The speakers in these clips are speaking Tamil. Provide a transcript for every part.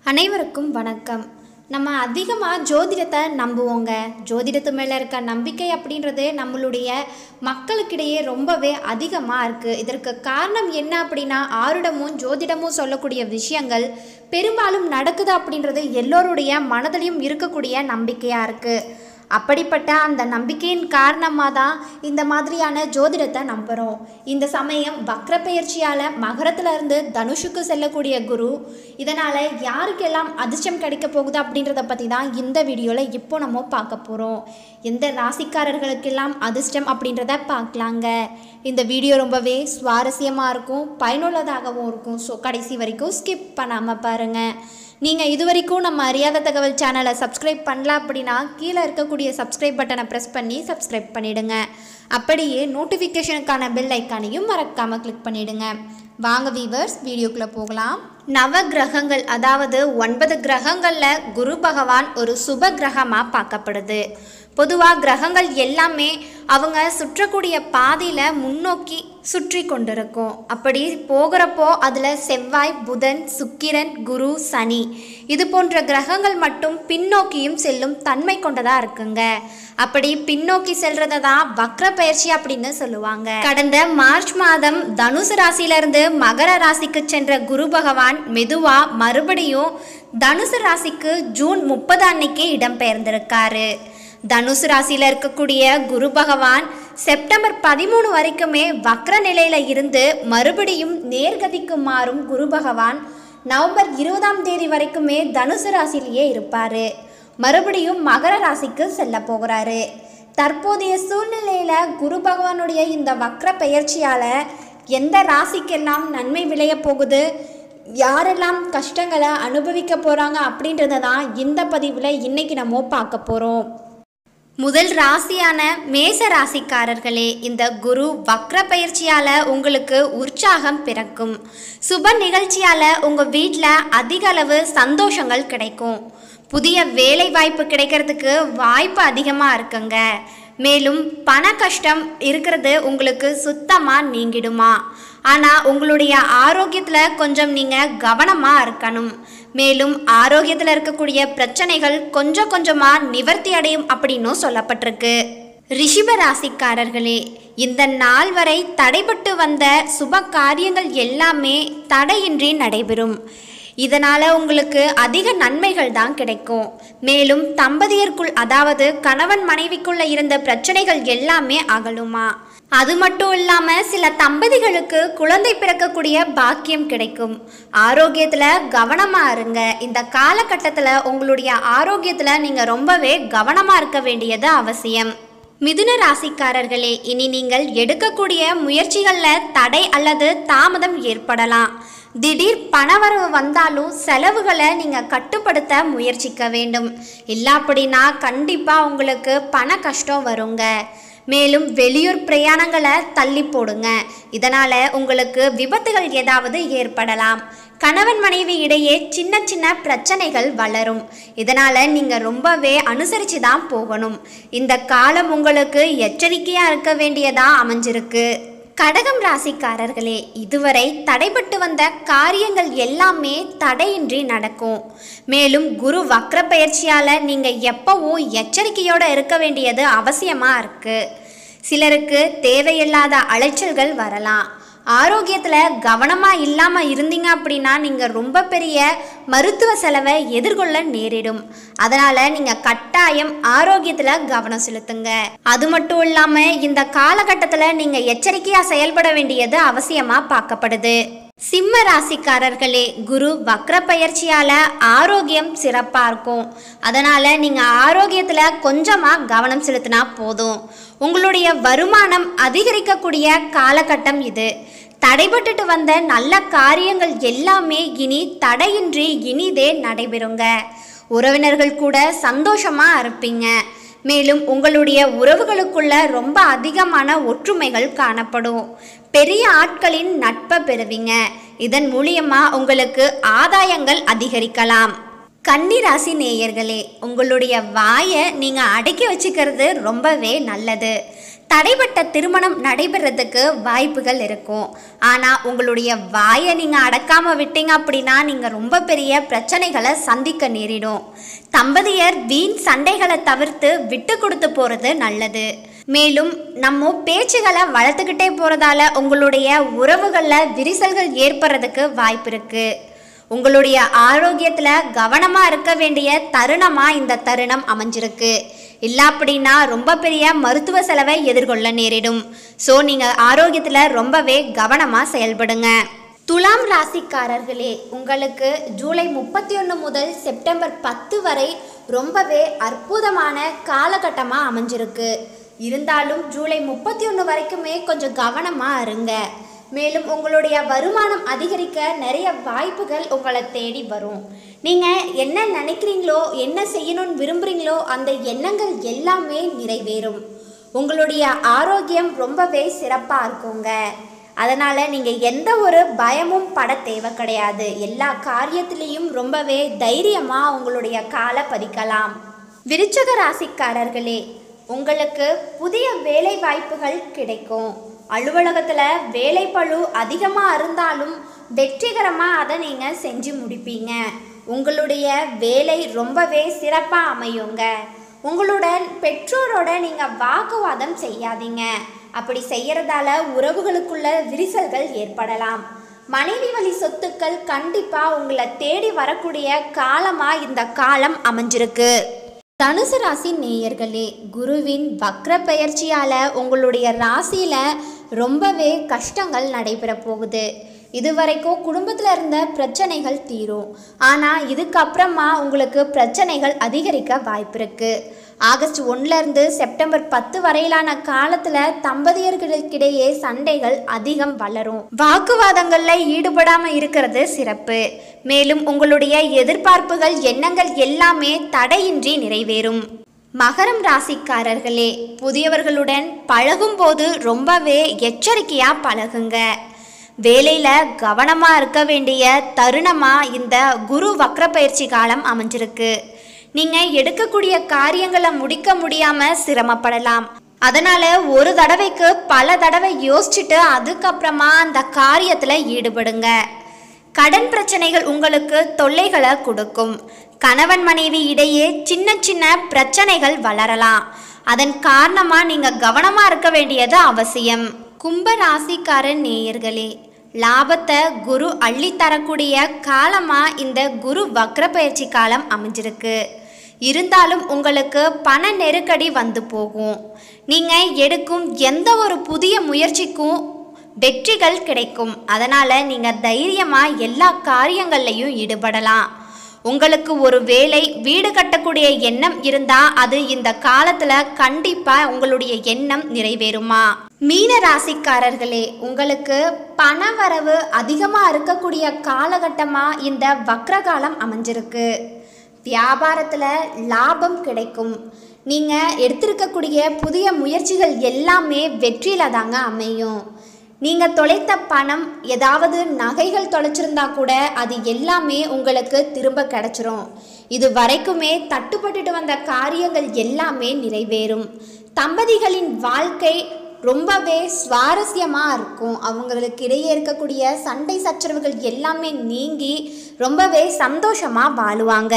அனைவருக்கும் வணக்கம் நம்ம அதிகமாக ஜோதிடத்தை நம்புவோங்க ஜோதிடத்து மேலே இருக்க நம்பிக்கை அப்படின்றது நம்மளுடைய மக்களுக்கிடையே ரொம்பவே அதிகமாக இருக்குது இதற்கு காரணம் என்ன அப்படின்னா ஆருடமும் ஜோதிடமும் சொல்லக்கூடிய விஷயங்கள் பெரும்பாலும் நடக்குது அப்படின்றது எல்லோருடைய மனதிலையும் இருக்கக்கூடிய நம்பிக்கையாக இருக்குது அப்படிப்பட்ட அந்த நம்பிக்கையின் காரணமாக தான் இந்த மாதிரியான ஜோதிடத்தை நம்புகிறோம் இந்த சமயம் வக்ர பெயர்ச்சியால் மகரத்துல இருந்து தனுஷுக்கு செல்லக்கூடிய குரு இதனால் யாருக்கெல்லாம் அதிர்ஷ்டம் கிடைக்க போகுது அப்படின்றத பற்றி தான் இந்த வீடியோவில் இப்போ நம்ம பார்க்க போகிறோம் எந்த ராசிக்காரர்களுக்கெல்லாம் அதிர்ஷ்டம் அப்படின்றத பார்க்கலாங்க இந்த வீடியோ ரொம்பவே சுவாரஸ்யமாக இருக்கும் பயனுள்ளதாகவும் இருக்கும் ஸோ கடைசி வரைக்கும் ஸ்கிப் பண்ணாமல் பாருங்கள் நீங்கள் இது வரைக்கும் நம்ம அறியாத தகவல் சேனலை சப்ஸ்கிரைப் பண்ணல அப்படின்னா கீழே இருக்கக்கூடிய சப்ஸ்கிரைப் பட்டனை ப்ரெஸ் பண்ணி சப்ஸ்கிரைப் பண்ணிடுங்க அப்படியே நோட்டிஃபிகேஷனுக்கான பெல் ஐக்கானையும் மறக்காமல் கிளிக் பண்ணிடுங்க வாங்க வீவர்ஸ் வீடியோக்குள்ளே போகலாம் நவ கிரகங்கள் அதாவது ஒன்பது கிரகங்களில் குரு பகவான் ஒரு சுப கிரகமாக பார்க்கப்படுது பொதுவாக கிரகங்கள் எல்லாமே அவங்க சுற்றக்கூடிய பாதையில் முன்னோக்கி சுற்றி கொண்டிருக்கும் அப்படி போகிறப்போ அதில் செவ்வாய் புதன் சுக்கிரன் குரு சனி இது போன்ற கிரகங்கள் மட்டும் பின்னோக்கியும் செல்லும் தன்மை கொண்டதாக இருக்குங்க அப்படி பின்னோக்கி செல்றதை தான் வக்ர பயிற்சி அப்படின்னு சொல்லுவாங்க கடந்த மார்ச் மாதம் தனுசு ராசியிலிருந்து மகர ராசிக்கு சென்ற குரு பகவான் மெதுவா மறுபடியும் தனுசு ராசிக்கு ஜூன் முப்பது அன்னைக்கு இடம்பெயர்ந்திருக்காரு தனுசு ராசியில் இருக்கக்கூடிய குரு பகவான் செப்டம்பர் பதிமூணு வரைக்குமே வக்ர நிலையில இருந்து மறுபடியும் நேர்கதிக்கு மாறும் குரு பகவான் நவம்பர் இருபதாம் தேதி வரைக்குமே தனுசு ராசியிலேயே இருப்பார் மறுபடியும் மகர ராசிக்கு செல்ல போகிறாரு தற்போதைய சூழ்நிலையில குரு பகவானுடைய இந்த வக்ர பெயர்ச்சியால் எந்த ராசிக்கெல்லாம் நன்மை விளைய போகுது யாரெல்லாம் கஷ்டங்களை அனுபவிக்க போகிறாங்க அப்படின்றத தான் இந்த பதிவில் இன்னைக்கு நம்ம பார்க்க போகிறோம் முதல் ராசியான மேச ராசிக்காரர்களே இந்த குரு வக்ர பயிற்சியால் உங்களுக்கு உற்சாகம் பிறக்கும் சுப நிகழ்ச்சியால் உங்கள் வீட்டில் அதிக அளவு சந்தோஷங்கள் கிடைக்கும் புதிய வேலை வாய்ப்பு கிடைக்கிறதுக்கு வாய்ப்பு அதிகமாக இருக்குங்க மேலும் பண கஷ்டம் இருக்கிறது உங்களுக்கு சுத்தமாக நீங்கிடுமா ஆனால் உங்களுடைய ஆரோக்கியத்தில் கொஞ்சம் நீங்கள் கவனமாக இருக்கணும் மேலும் ஆரோக்கியத்தில் இருக்கக்கூடிய பிரச்சனைகள் கொஞ்சம் கொஞ்சமாக நிவர்த்தி அடையும் அப்படின்னும் சொல்லப்பட்டிருக்கு ரிஷிப ராசிக்காரர்களே இந்த நாள் வரை தடைபட்டு வந்த சுப காரியங்கள் எல்லாமே தடையின்றி நடைபெறும் இதனால் உங்களுக்கு அதிக நன்மைகள் தான் கிடைக்கும் மேலும் தம்பதியருக்குள் அதாவது கணவன் மனைவிக்குள்ள இருந்த பிரச்சனைகள் எல்லாமே அகலுமா அது மட்டும் இல்லாமல் சில தம்பதிகளுக்கு குழந்தை பிறக்கக்கூடிய பாக்கியம் கிடைக்கும் ஆரோக்கியத்தில் கவனமாக இருங்க இந்த காலகட்டத்தில் உங்களுடைய ஆரோக்கியத்தில் நீங்கள் ரொம்பவே கவனமாக இருக்க வேண்டியது அவசியம் மிதுன ராசிக்காரர்களே இனி நீங்கள் எடுக்கக்கூடிய முயற்சிகளில் தடை அல்லது தாமதம் ஏற்படலாம் திடீர் பணவரவு வந்தாலும் செலவுகளை நீங்கள் கட்டுப்படுத்த முயற்சிக்க வேண்டும் இல்லை அப்படின்னா கண்டிப்பாக உங்களுக்கு பண கஷ்டம் வருங்க மேலும் வெளியூர் பிரயாணங்களை தள்ளி போடுங்க இதனால் உங்களுக்கு விபத்துகள் ஏதாவது ஏற்படலாம் கணவன் மனைவி இடையே சின்ன சின்ன பிரச்சனைகள் வளரும் இதனால் நீங்கள் ரொம்பவே அனுசரித்து தான் போகணும் இந்த காலம் உங்களுக்கு எச்சரிக்கையாக இருக்க வேண்டியதாக அமைஞ்சிருக்கு கடகம் ராசிக்காரர்களே இதுவரை தடைபட்டு வந்த காரியங்கள் எல்லாமே தடையின்றி நடக்கும் மேலும் குரு வக்ர பயிற்சியால் நீங்கள் எப்பவும் எச்சரிக்கையோடு இருக்க வேண்டியது அவசியமாக இருக்குது சிலருக்கு தேவையில்லாத அலைச்சல்கள் வரலாம் ஆரோக்கியத்தில் கவனமாக இல்லாமல் இருந்தீங்க அப்படின்னா நீங்கள் ரொம்ப பெரிய மருத்துவ செலவை எதிர்கொள்ள நேரிடும் அதனால் நீங்கள் கட்டாயம் ஆரோக்கியத்தில் கவனம் செலுத்துங்க அது மட்டும் இல்லாமல் இந்த காலகட்டத்தில் நீங்கள் எச்சரிக்கையாக செயல்பட வேண்டியது அவசியமாக பார்க்கப்படுது சிம்ம ராசிக்காரர்களே குரு வக்ர பயிற்சியால் ஆரோக்கியம் சிறப்பாக இருக்கும் அதனால் நீங்கள் ஆரோக்கியத்தில் கொஞ்சமாக கவனம் செலுத்தினா போதும் உங்களுடைய வருமானம் அதிகரிக்கக்கூடிய காலகட்டம் இது தடைபட்டுட்டு வந்த நல்ல காரியங்கள் எல்லாமே இனி தடையின்றி இனிதே நடைபெறுங்க உறவினர்கள் கூட சந்தோஷமாக இருப்பீங்க மேலும் உங்களுடைய உறவுகளுக்குள்ள ரொம்ப அதிகமான ஒற்றுமைகள் காணப்படும் பெரிய ஆட்களின் நட்பை பெறுவீங்க இதன் மூலியமா உங்களுக்கு ஆதாயங்கள் அதிகரிக்கலாம் கன்னிராசி நேயர்களே உங்களுடைய வாயை நீங்கள் அடக்கி வச்சுக்கிறது ரொம்பவே நல்லது தடைப்பட்ட திருமணம் நடைபெறதுக்கு வாய்ப்புகள் இருக்கும் ஆனால் உங்களுடைய வாயை நீங்கள் அடக்காமல் விட்டீங்க அப்படின்னா நீங்கள் ரொம்ப பெரிய பிரச்சனைகளை சந்திக்க நேரிடும் தம்பதியர் வீண் சண்டைகளை தவிர்த்து விட்டு கொடுத்து போகிறது நல்லது மேலும் நம்ம பேச்சுகளை வளர்த்துக்கிட்டே போகிறதால உங்களுடைய உறவுகளில் விரிசல்கள் ஏற்படுறதுக்கு வாய்ப்பு இருக்குது உங்களுடைய ஆரோக்கியத்தில் கவனமாக இருக்க வேண்டிய தருணமாக இந்த தருணம் அமைஞ்சிருக்கு இல்லை அப்படின்னா ரொம்ப பெரிய மருத்துவ செலவை எதிர்கொள்ள நேரிடும் ஸோ நீங்கள் ஆரோக்கியத்தில் ரொம்பவே கவனமாக செயல்படுங்க துலாம் ராசிக்காரர்களே உங்களுக்கு ஜூலை முப்பத்தி ஒன்று முதல் செப்டம்பர் பத்து வரை ரொம்பவே அற்புதமான காலகட்டமாக அமைஞ்சிருக்கு இருந்தாலும் ஜூலை முப்பத்தி ஒன்று வரைக்குமே கொஞ்சம் கவனமாக இருங்க மேலும் உங்களுடைய வருமானம் அதிகரிக்க நிறைய வாய்ப்புகள் உங்களை தேடி வரும் நீங்கள் என்ன நினைக்கிறீங்களோ என்ன செய்யணும்னு விரும்புகிறீங்களோ அந்த எண்ணங்கள் எல்லாமே நிறைவேறும் உங்களுடைய ஆரோக்கியம் ரொம்பவே சிறப்பாக இருக்குங்க அதனால் நீங்கள் எந்த ஒரு பயமும் பட தேவை கிடையாது எல்லா காரியத்திலையும் ரொம்பவே தைரியமாக உங்களுடைய காலை பதிக்கலாம் விருச்சக ராசிக்காரர்களே உங்களுக்கு புதிய வேலை வாய்ப்புகள் கிடைக்கும் அலுவலகத்தில் வேலைப்பளு அதிகமாக இருந்தாலும் வெற்றிகரமாக அதை நீங்கள் செஞ்சு முடிப்பீங்க உங்களுடைய வேலை ரொம்பவே சிறப்பாக அமையுங்க உங்களுடன் பெற்றோரோட நீங்கள் வாக்குவாதம் செய்யாதீங்க அப்படி செய்யறதால உறவுகளுக்குள்ள விரிசல்கள் ஏற்படலாம் மனைவி வழி சொத்துக்கள் கண்டிப்பாக உங்களை தேடி வரக்கூடிய காலமாக இந்த காலம் அமைஞ்சிருக்கு தனுசு ராசி நேயர்களே குருவின் வக்ர பெயர்ச்சியால் உங்களுடைய ராசியில் ரொம்பவே கஷ்டங்கள் நடைபெற போகுது இதுவரைக்கும் குடும்பத்தில் இருந்த பிரச்சனைகள் தீரும் ஆனால் இதுக்கப்புறமா உங்களுக்கு பிரச்சனைகள் அதிகரிக்க வாய்ப்பு இருக்கு ஆகஸ்ட் ஒன்றுலேருந்து செப்டம்பர் பத்து வரையிலான காலத்தில் தம்பதியர்களுக்கிடையே சண்டைகள் அதிகம் வளரும் வாக்குவாதங்களில் ஈடுபடாமல் இருக்கிறது சிறப்பு மேலும் உங்களுடைய எதிர்பார்ப்புகள் எண்ணங்கள் எல்லாமே தடையின்றி நிறைவேறும் மகரம் ராசிக்காரர்களே புதியவர்களுடன் பழகும்போது ரொம்பவே எச்சரிக்கையாக பழகுங்க வேலையில் கவனமாக இருக்க வேண்டிய தருணமாக இந்த குரு வக்ர பயிற்சி காலம் அமைஞ்சிருக்கு நீங்கள் எடுக்கக்கூடிய காரியங்களை முடிக்க முடியாமல் சிரமப்படலாம் அதனால் ஒரு தடவைக்கு பல தடவை யோசிச்சுட்டு அதுக்கப்புறமா அந்த காரியத்தில் ஈடுபடுங்க கடன் பிரச்சனைகள் உங்களுக்கு தொல்லைகளை கொடுக்கும் கணவன் மனைவி இடையே சின்ன சின்ன பிரச்சனைகள் வளரலாம் அதன் காரணமா நீங்க கவனமா இருக்க வேண்டியது அவசியம் கும்ப ராசிக்காரன் நேயர்களே லாபத்தை குரு அள்ளி தரக்கூடிய காலமா இந்த குரு வக்ர பயிற்சி காலம் அமைஞ்சிருக்கு இருந்தாலும் உங்களுக்கு பண நெருக்கடி வந்து போகும் நீங்க எடுக்கும் எந்த ஒரு புதிய முயற்சிக்கும் வெற்றிகள் கிடைக்கும் அதனால் நீங்கள் தைரியமாக எல்லா காரியங்கள்லையும் ஈடுபடலாம் உங்களுக்கு ஒரு வேலை வீடு கட்டக்கூடிய எண்ணம் இருந்தால் அது இந்த காலத்தில் கண்டிப்பாக உங்களுடைய எண்ணம் நிறைவேறுமா மீன ராசிக்காரர்களே உங்களுக்கு பணவரவு அதிகமாக இருக்கக்கூடிய காலகட்டமாக இந்த வக்ரகாலம் அமைஞ்சிருக்கு வியாபாரத்தில் லாபம் கிடைக்கும் நீங்கள் எடுத்திருக்கக்கூடிய புதிய முயற்சிகள் எல்லாமே வெற்றியில் தாங்க அமையும் நீங்கள் தொலைத்த பணம் ஏதாவது நகைகள் தொலைச்சிருந்தா கூட அது எல்லாமே உங்களுக்கு திரும்ப கிடைச்சிரும் இது வரைக்குமே தட்டுப்பட்டுட்டு வந்த காரியங்கள் எல்லாமே நிறைவேறும் தம்பதிகளின் வாழ்க்கை ரொம்பவே சுவாரஸ்யமாக இருக்கும் அவங்களுக்கு இடையே இருக்கக்கூடிய சண்டை சச்சரவுகள் எல்லாமே நீங்கி ரொம்பவே சந்தோஷமாக வாழுவாங்க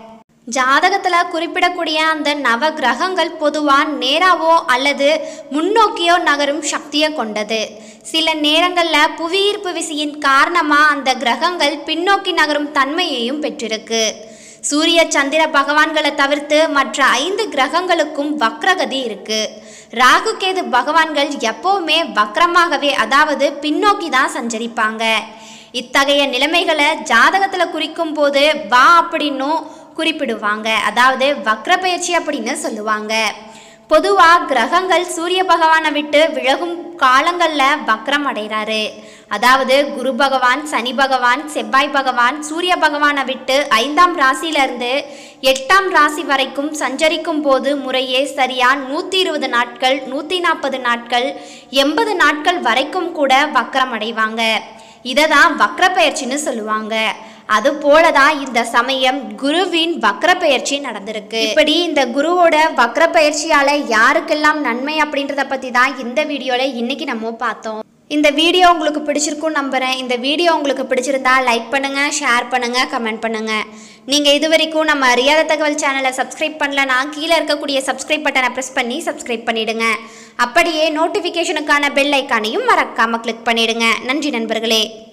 ஜாதகத்தில் குறிப்பிடக்கூடிய அந்த நவ கிரகங்கள் பொதுவாக நேராவோ அல்லது முன்னோக்கியோ நகரும் சக்தியை கொண்டது சில நேரங்களில் புவியீர்ப்பு விசையின் காரணமாக அந்த கிரகங்கள் பின்னோக்கி நகரும் தன்மையையும் பெற்றிருக்கு சூரிய சந்திர பகவான்களை தவிர்த்து மற்ற ஐந்து கிரகங்களுக்கும் வக்ரகதி இருக்கு ராகு கேது பகவான்கள் எப்பவுமே வக்ரமாகவே அதாவது பின்னோக்கி தான் சஞ்சரிப்பாங்க இத்தகைய நிலைமைகளை ஜாதகத்தில் குறிக்கும் போது வா அப்படின்னும் குறிப்பிடுவாங்க அதாவது வக்ர பயிற்சி அப்படின்னு சொல்லுவாங்க பொதுவாக கிரகங்கள் சூரிய பகவானை விட்டு விலகும் காலங்களில் வக்ரம் அடைகிறாரு அதாவது குரு பகவான் சனி பகவான் செவ்வாய் பகவான் சூரிய பகவானை விட்டு ஐந்தாம் ராசியிலிருந்து எட்டாம் ராசி வரைக்கும் சஞ்சரிக்கும் போது முறையே சரியா நூற்றி இருபது நாட்கள் நூற்றி நாற்பது நாட்கள் எண்பது நாட்கள் வரைக்கும் கூட வக்ரம் அடைவாங்க இதை தான் வக்ர பயிற்சின்னு சொல்லுவாங்க அது போல தான் இந்த சமயம் குருவின் வக்ர பெயர்ச்சி நடந்திருக்கு இப்படி இந்த குருவோட வக்ர பெயர்ச்சியால யாருக்கெல்லாம் நன்மை அப்படின்றத பத்தி தான் இந்த வீடியோல இன்னைக்கு நம்ம பார்த்தோம் இந்த வீடியோ உங்களுக்கு பிடிச்சிருக்கும் நம்புறேன் இந்த வீடியோ உங்களுக்கு பிடிச்சிருந்தா லைக் பண்ணுங்க ஷேர் பண்ணுங்க கமெண்ட் பண்ணுங்க நீங்க இது வரைக்கும் நம்ம அறியாத தகவல் சேனலை சப்ஸ்கிரைப் பண்ணலனா கீழே இருக்கக்கூடிய சப்ஸ்கிரைப் பட்டனை ப்ரெஸ் பண்ணி சப்ஸ்கிரைப் பண்ணிடுங்க அப்படியே நோட்டிஃபிகேஷனுக்கான பெல் ஐக்கானையும் மறக்காம கிளிக் பண்ணிடுங்க நன்றி நண்பர்களே